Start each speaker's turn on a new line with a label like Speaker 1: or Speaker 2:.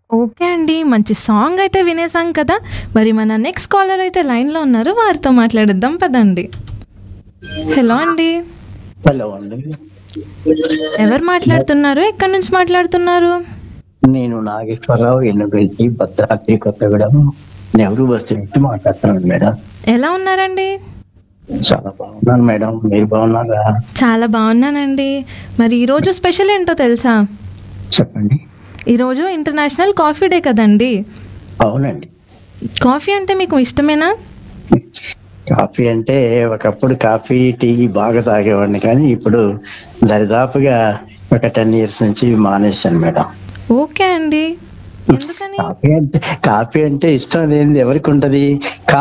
Speaker 1: Okay అండి. మంచి song అయితే వినేసాం కదా! మరి మన నెక్స్ట్ కాలర్ అయితే లైన్‌లో ఉన్నారు. వారితో మాట్లాడేద్దాం పదండి. హలో అండి.
Speaker 2: హలో అండి
Speaker 1: ఎవరు మాట్లాడుతున్నారు? ఎక్కడి నుంచి మాట్లాడుతున్నారు?
Speaker 2: నేను నాగేశ్వరరావు ఎన్నుగంటి భద్రాద్రి కొత్తగూడెం నెహ్రూ బస్తీ నుంచి మాట్లాడుతున్నాను మేడం
Speaker 1: ఎలా ఉన్నారండి?
Speaker 2: చాలా బాగున్నాను మేడం మీరు బాగున్నారా
Speaker 1: చాలా బాగున్నానండి. మరి ఈరోజు స్పెషల్ ఏంటో తెలుసా?
Speaker 2: చెప్పండి
Speaker 1: ఈరోజు ఇంటర్నేషనల్ కాఫీ డే కదండి.
Speaker 2: అవునండి
Speaker 1: కాఫీ అంటే మీకు ఇష్టమేనా?
Speaker 2: కాఫీ అంటే ఒకప్పుడు కాఫీ టీ బాగా తాగేవాడిని కానీ ఇప్పుడు దరిదాపుగా ఒక టెన్ ఇయర్స్ నుంచి మానేశాను మేడం
Speaker 1: ఓకే అండి. ఎందుకని?
Speaker 2: కాఫీ అంటే కాఫీ అంటే ఇష్టం లేనిది ఎవరికి ఉంటది